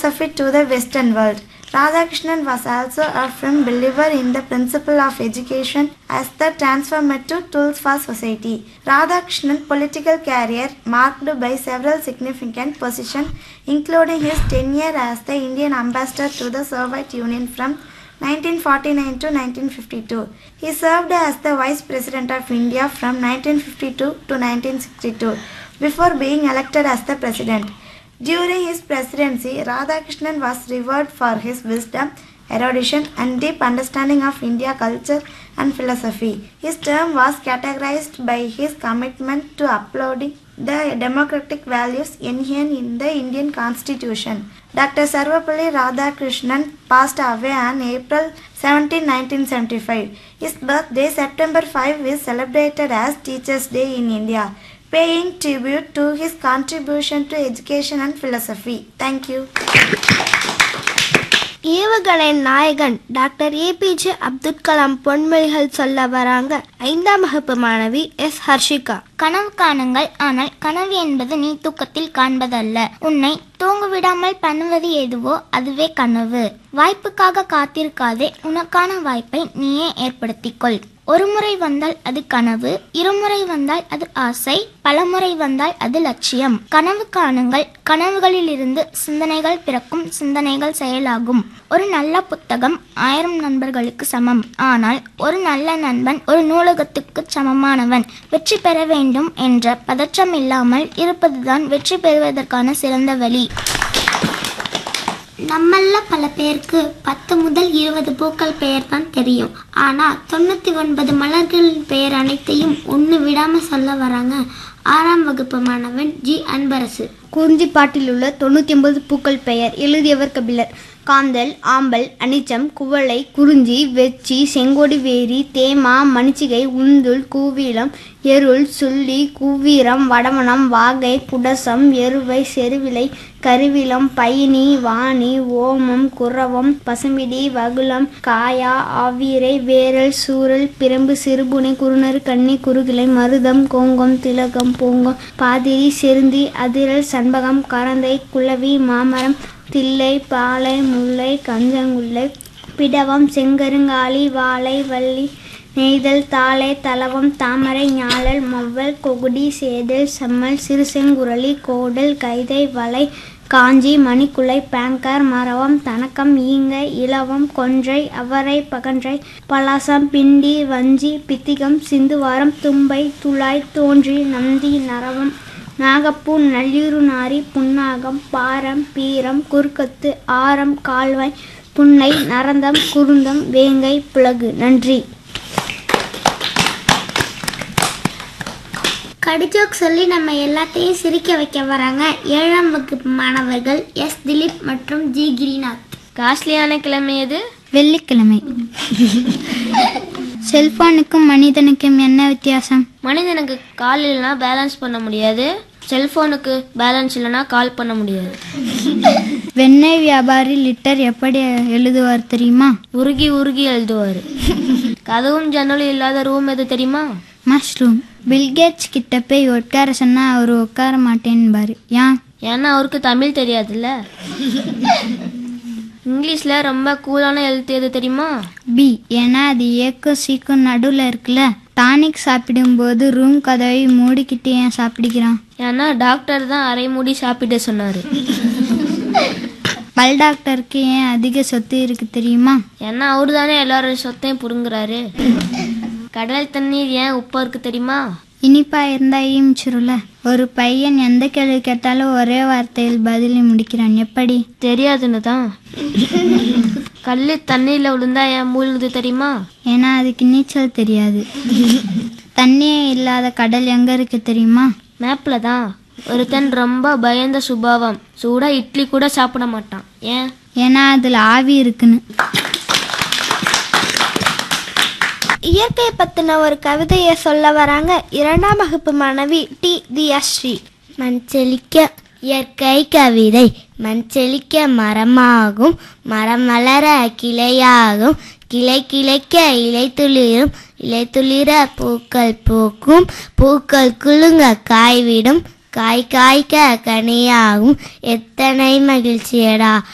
philosophy to the Western world. Radhakrishnan was also a firm believer in the principle of education as the transformative tools for society. Radhakrishnan political career marked by several significant positions, including his tenure as the Indian ambassador to the Soviet Union from 1949 to 1952. He served as the Vice President of India from 1952 to 1962 before being elected as the President. During his presidency, Radhakrishnan was revered for his wisdom, erudition, and deep understanding of India culture and philosophy. His term was categorized by his commitment to upholding the democratic values inherent in the Indian Constitution. Dr. Sarvapalli Radhakrishnan passed away on April 17, 1975. His birthday, September 5, is celebrated as Teachers' Day in India, paying tribute to his contribution to education and philosophy. Thank you. ஏவுகணை நாயகன் doctor APJ Abdul Kalam பொன்மொழிகள் சொல்ல வராங்க ஐந்தாம் வகுப்பு மாணவி S Harshika கனவு காணுங்கள் ஆனால் கனவு என்பது நீ தூக்கத்தில் காண்பதல்ல உன்னை தூங்க விடாமல் பண்ணுவது எதுவோ அதுவே கனவு வாய்ப்புக்காக காத்திருக்காதே உனக்கான வாய்ப்பை நீயே ஏற்படுத்திக்கொள் ஒரு முறை வந்தால் அது கனவு இருமுறை வந்தால் அது ஆசை பலமுறை வந்தால் அது லட்சியம் கனவு காணுங்கள் கனவுகளில் இருந்து சிந்தனைகள் பிறக்கும் சிந்தனைகள் செயலாகும் ஒரு நல்ல புத்தகம் ஆயிரம் நண்பர்களுக்கு சமம் ஆனால் ஒரு நல்ல நண்பன் ஒரு நூலகத்துக்கு சமமானவன் வெற்றி பெற வேண்டும் என்ற பதற்றம் இல்லாமல் இருப்பதுதான் வெற்றி பெறுவதற்கான சிறந்த வழி நம்மள பல பேருக்கு பத்து முதல் இருபது பூக்கள் பெயர் தான் தெரியும் ஆனா தொண்ணூத்தி ஒன்பது மலர்களின் பெயர் அனைத்தையும் ஒன்று விடாம சொல்ல வராங்க ஆறாம் வகுப்பு மாணவன் ஜி அன்பரசு குறிஞ்சிப்பாட்டில் உள்ள தொண்ணூற்றி ஒன்பது பூக்கள் பெயர் எழுதியவர் கபிலர் காந்தல் ஆம்பல் அனிச்சம் குவளை குறிஞ்சி வெச்சி செங்கோடி வேரி தேமா மணிச்சிகை உந்துள் கூவீளம் எருள் சுள்ளி கூவீரம் வடமனம் வாகை குடசம் எருவை செருவிலை கருவிலம் பயனி வாணி ஓமம் குரவம் பசுமிடி வகுளம் காயா ஆவீரை வேரல் சூரல் பிரம்பு சிறுபுனை குறுநறு கன்னி குறுகிலை மருதம் கோங்கம் திலகம் பூங்கம் பாதிரி செருந்தி அதிரல் சண்பகம் கரந்தை குளவி மாமரம் தில்லை பாலை முல்லை கஞ்சங்குள்ளை பிடவம் செங்கருங்காலி வாழை வள்ளி நெய்தல் தாளை தலவம் தாமரை ஞாழல் மொவ்வல் கொகுடி சேதல் செம்மல் சிறுசெங்குரளி கோடல் கைதை வலை காஞ்சி மணிக்குலை பேங்கர் மரவம் தனக்கம் ஈங்க இலவம் கொன்றை அவரை பகன்றை பலாசம் பிண்டி வஞ்சி பித்திகம் சிந்துவாரம் தும்பை துளாய் தோன்றி நந்தி நரவம் நாகப்பூ நல்லீரு நாரி புன்னாகம் பாரம் பீரம் குறுக்கத்து ஆரம் கால்வாய் புன்னை நரந்தம் குருந்தம் வேங்கை புலகு நன்றி கடிஜோக் சொல்லி நம்ம எல்லாத்தையும் சிரிக்க வைக்க வராங்க ஏழாம் வகுப்பு மாணவர்கள் எஸ் திலீப் மற்றும் ஜி கிரிநாத் காஸ்ட்லியான கிழமை எது வெள்ளிக்கிழமை செல்போனுக்கும் மனிதனுக்கும் என்ன வித்தியாசம் மனிதனுக்கு கால் இல்லைனா பேலன்ஸ் பண்ண முடியாது செல்போனுக்கு பேலன்ஸ் இல்லைனா கால் பண்ண முடியாது வெண்ணெய் வியாபாரி லிட்டர் எப்படி எழுதுவார் தெரியுமா உருகி உருகி எழுதுவார் கதவும் ஜன்னலும் இல்லாத ரூம் எது தெரியுமா மஷ்ரூம் பில்கேட்ஸ் கிட்ட போய் உட்கார சொன்னா அவர் உட்கார மாட்டேன்பாரு ஏன் ஏன்னா அவருக்கு தமிழ் தெரியாதுல்ல இங்கிலீஷ்ல ரொம்ப கூலான எழுத்து எது தெரியுமா பி ஏன்னா அது ஏக்கும் சீக்கும் நடுவில் இருக்குல்ல டானிக் சாப்பிடும்போது ரூம் கதவை மூடிக்கிட்டு ஏன் சாப்பிடுகிறான் ஏன்னா டாக்டர் தான் அரை மூடி சாப்பிட சொன்னாரு பல் டாக்டருக்கு ஏன் அதிக சொத்து இருக்கு தெரியுமா ஏன்னா அவரு தானே எல்லாரோட சொத்தையும் புடுங்குறாரு கடல் தண்ணீர் ஏன் உப்பா இருக்கு தெரியுமா இனிப்பா இருந்தா ஈமிச்சிருல ஒரு பையன் எந்த கேள்வி கேட்டாலும் ஒரே வார்த்தையில் பதிலை முடிக்கிறான் எப்படி தெரியாதுன்னு தான் கல் தண்ணியில விழுந்தா ஏன் மூழ்குது தெரியுமா ஏன்னா அதுக்கு நீச்சல் தெரியாது தண்ணியே இல்லாத கடல் எங்க இருக்கு தெரியுமா மேப்ல தான் ஒருத்தன் ரொம்ப பயந்த சுபாவம் சூடா இட்லி கூட சாப்பிட மாட்டான் ஏன் ஏன்னா அதுல ஆவி இருக்குன்னு இயற்கை பத்தின ஒரு கவிதையை சொல்ல வராங்க இரண்டாம் வகுப்பு மாணவி டி தியாஸ்ரீ மஞ்சளிக்க இயற்கை கவிதை மஞ்சளிக்க மரமாகும் மரம் வளர கிளையாகும் கிளை கிளைக்க இலை துளிரும் இலை துளிர பூக்கள் பூக்கும் பூக்கள் குலுங்க காய்விடும் காய் காய்க்க கனியாகும் எத்தனை மகிழ்ச்சியடா